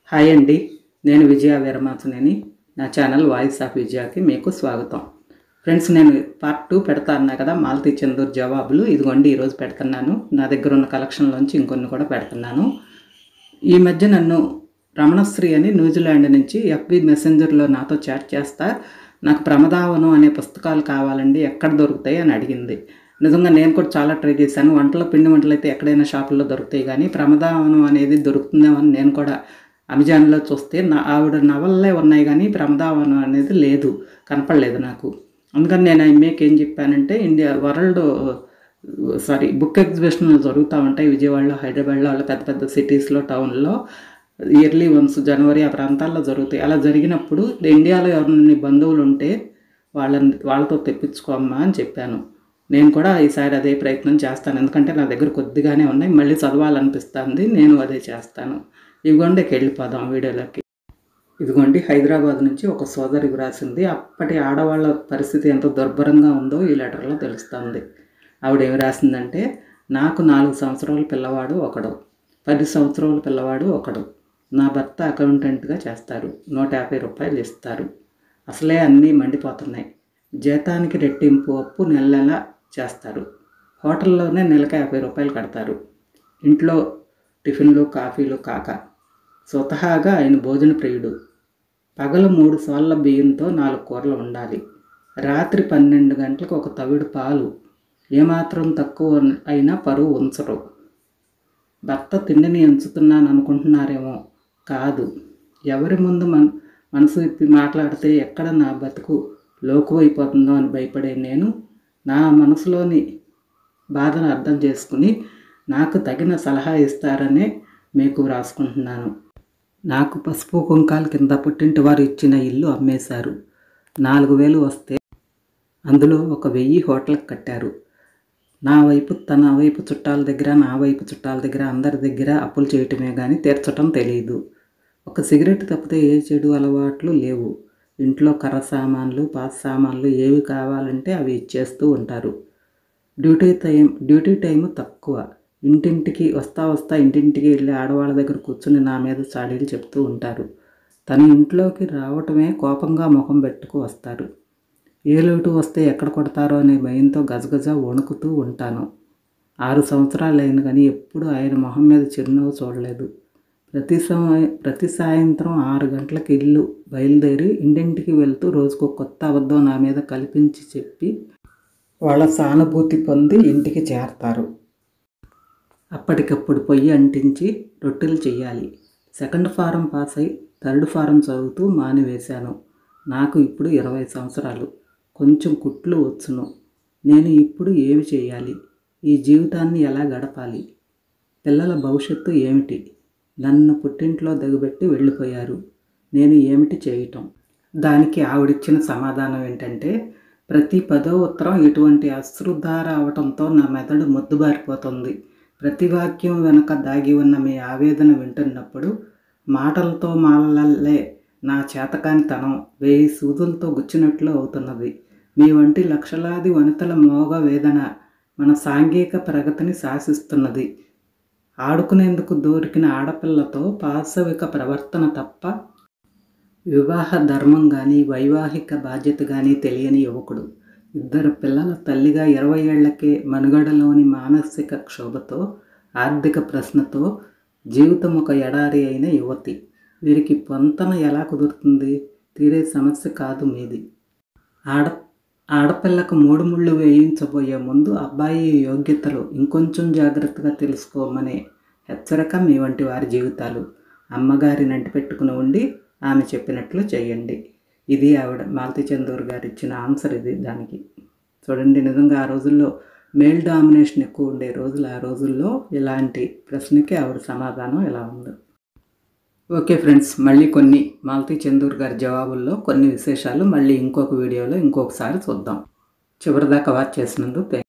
hi అండి నేను విజయ వీరమాచనేని నా ఛానల్ వాయిస్ ఆఫ్ విజయకి మీకు స్వాగతం ఫ్రెండ్స్ నేను పార్ట్ టూ పెడతా అన్నా కదా మాలతీ చందూర్ జవాబులు ఇదిగోండి ఈరోజు పెడుతున్నాను నా దగ్గర ఉన్న కలెక్షన్లోంచి ఇంకొన్ని కూడా పెడుతున్నాను ఈ మధ్య నన్ను రమణశ్రీ అని న్యూజిలాండ్ నుంచి ఎఫ్బి మెసెంజర్లో నాతో చాట్ చేస్తా నాకు ప్రమదావనం అనే పుస్తకాలు కావాలండి ఎక్కడ దొరుకుతాయి అని అడిగింది నిజంగా నేను కూడా చాలా ట్రై చేశాను వంటల పిండి వంటలు అయితే ఎక్కడైనా షాపుల్లో దొరుకుతాయి కానీ ప్రమదావనం అనేది దొరుకుతుందేమో అని నేను కూడా అమెజాన్లో చూస్తే నా ఆవిడ నవల్లే ఉన్నాయి కానీ ప్రమదావనం అనేది లేదు కనపడలేదు నాకు అందుకని నేను మీకు ఏం చెప్పానంటే ఇండియా వరల్డ్ సారీ బుక్ ఎగ్జిబిషన్లు జరుగుతూ ఉంటాయి విజయవాడలో హైదరాబాద్లో అలా పెద్ద పెద్ద సిటీస్లో టౌన్లో ఇయర్లీ వన్స్ జనవరి ఆ ప్రాంతాల్లో జరుగుతాయి అలా జరిగినప్పుడు ఇండియాలో ఎవరైనా బంధువులు ఉంటే వాళ్ళని వాళ్ళతో తెప్పించుకోమ్మా అని చెప్పాను నేను కూడా ఈసారి అదే ప్రయత్నం చేస్తాను ఎందుకంటే నా దగ్గర కొద్దిగానే ఉన్నాయి మళ్ళీ చదవాలనిపిస్తుంది నేను అదే చేస్తాను ఇవిగోండికి వెళ్ళిపోదాం వీడియోలోకి ఇదిగోండి హైదరాబాద్ నుంచి ఒక సోదరి రాసింది అప్పటి ఆడవాళ్ళ పరిస్థితి ఎంత దుర్భరంగా ఉందో ఈ లెటర్లో తెలుస్తుంది ఆవిడ ఏమి రాసిందంటే నాకు నాలుగు సంవత్సరాల పిల్లవాడు ఒకడు పది సంవత్సరాల పిల్లవాడు ఒకడు నా భర్త అకౌంటెంట్గా చేస్తారు నూట యాభై రూపాయలు ఇస్తారు అసలే అన్నీ మండిపోతున్నాయి జీతానికి రెట్టింపు అప్పు నెల నెల చేస్తారు హోటల్లోనే నెలకు యాభై రూపాయలు కడతారు ఇంట్లో టిఫిన్లు కాఫీలు కాక స్వతహాగా ఆయన భోజన ప్రియుడు పగలు మూడు సార్ల బియ్యంతో నాలుగు కూరలు ఉండాలి రాత్రి పన్నెండు గంటలకు ఒక తవిడు పాలు ఏమాత్రం తక్కువ అయినా పరువు ఉంచరు భర్త తిండిని ఎంచుతున్నాను అనుకుంటున్నారేమో కాదు ఎవరి ముందు మన మనసు ఇప్పి మాట్లాడితే ఎక్కడ నా బతుకు లోకువైపోతుందో అని భయపడే నేను నా మనసులోని బాధను అర్థం చేసుకుని నాకు తగిన సలహా ఇస్తారనే మీకు రాసుకుంటున్నాను నాకు పసుపు కుంకాల కింద పుట్టింటి వారు ఇచ్చిన ఇల్లు అమ్మేశారు నాలుగు వేలు వస్తే అందులో ఒక వెయ్యి హోటల్కి కట్టారు నా వైపు తన వైపు చుట్టాల దగ్గర నా వైపు చుట్టాల దగ్గర అందరి దగ్గర అప్పులు చేయటమే కానీ తీర్చటం తెలియదు ఒక సిగరెట్ తప్పితే ఏ చెడు అలవాట్లు లేవు ఇంట్లో కర్ర సామాన్లు పాత సామాన్లు ఏవి కావాలంటే అవి ఇచ్చేస్తూ ఉంటారు డ్యూటీ టైం డ్యూటీ టైం తక్కువ ఇంటింటికి వస్తా వస్తా ఇంటింటికి వెళ్ళి ఆడవాళ్ళ దగ్గర కూర్చుని నా మీద చాడీలు చెప్తూ ఉంటారు తన ఇంట్లోకి రావటమే కోపంగా ముఖం పెట్టుకు వస్తారు ఏ లోటు వస్తే ఎక్కడ కొడతారో అనే భయంతో గజగజ వణుకుతూ ఉంటాను ఆరు సంవత్సరాలు అయింది కానీ ఎప్పుడు ఆయన మొహం మీద చిరునవ్వు చూడలేదు ప్రతి సమయం ప్రతి సాయంత్రం ఆరు గంటలకు ఇల్లు బయలుదేరి ఇంటింటికి వెళ్తూ రోజుకు కొత్త అబద్ధం నా మీద కల్పించి చెప్పి వాళ్ళ సానుభూతి పొంది ఇంటికి చేరతారు అప్పటికప్పుడు పొయ్యి అంటించి రొట్టెలు చెయ్యాలి సెకండ్ ఫారం పాస్ అయి థర్డ్ ఫారం చదువుతూ మానివేశాను నాకు ఇప్పుడు ఇరవై సంవత్సరాలు కొంచెం కుట్లు వచ్చును నేను ఇప్పుడు ఏమి చేయాలి ఈ జీవితాన్ని ఎలా గడపాలి పిల్లల భవిష్యత్తు ఏమిటి నన్ను పుట్టింట్లో దిగబెట్టి వెళ్ళిపోయారు నేను ఏమిటి చేయటం దానికి ఆవిడిచ్చిన సమాధానం ఏంటంటే ప్రతి పదో ఉత్తరం ఇటువంటి అశ్రుధార అవటంతో నా మెదడు ముద్దుబారిపోతుంది ప్రతి వాక్యం వెనక దాగి ఉన్న మీ ఆవేదన వింటున్నప్పుడు మాటలతో మాలల్లే నా చేతకానితనం వేయి సూదులతో గుచ్చినట్లు అవుతున్నది మీ వంటి లక్షలాది వనితల మోగ వేదన మన సాంఘిక ప్రగతిని శాసిస్తున్నది ఆడుకునేందుకు దొరికిన ఆడపిల్లతో పాశవిక ప్రవర్తన తప్ప వివాహ ధర్మం కానీ వైవాహిక బాధ్యత కానీ తెలియని యువకుడు ఇద్దరు పిల్లల తల్లిగా ఇరవై ఏళ్లకే మనుగడలోని మానసిక క్షోభతో ఆర్థిక ప్రశ్నతో జీవితం ఒక ఎడారి అయిన యువతి వీరికి పొంతన ఎలా కుదురుతుంది తీరే సమస్య కాదు మీది ఆడ ఆడపిల్లకు మూడు ముళ్ళు వేయించబోయే ముందు అబ్బాయి యోగ్యతలు ఇంకొంచెం జాగ్రత్తగా తెలుసుకోమనే హెచ్చరిక మీ వంటి వారి జీవితాలు అమ్మగారి నంటి పెట్టుకుని ఉండి ఆమె చెప్పినట్లు చేయండి ఇది ఆవిడ మాలతి చందూర్ గారు ఇచ్చిన ఆన్సర్ ఇది దానికి చూడండి నిజంగా ఆ రోజుల్లో మేల్ డామినేషన్ ఎక్కువ ఉండే రోజులు ఆ రోజుల్లో ఇలాంటి ప్రశ్నకి ఆవిడ సమాధానం ఎలా ఉంది ఓకే ఫ్రెండ్స్ మళ్ళీ కొన్ని మాలతి చందూర్ గారి జవాబుల్లో కొన్ని విశేషాలు మళ్ళీ ఇంకొక వీడియోలో ఇంకొకసారి చూద్దాం చివరిదాకా వాచ్ చేసినందుకు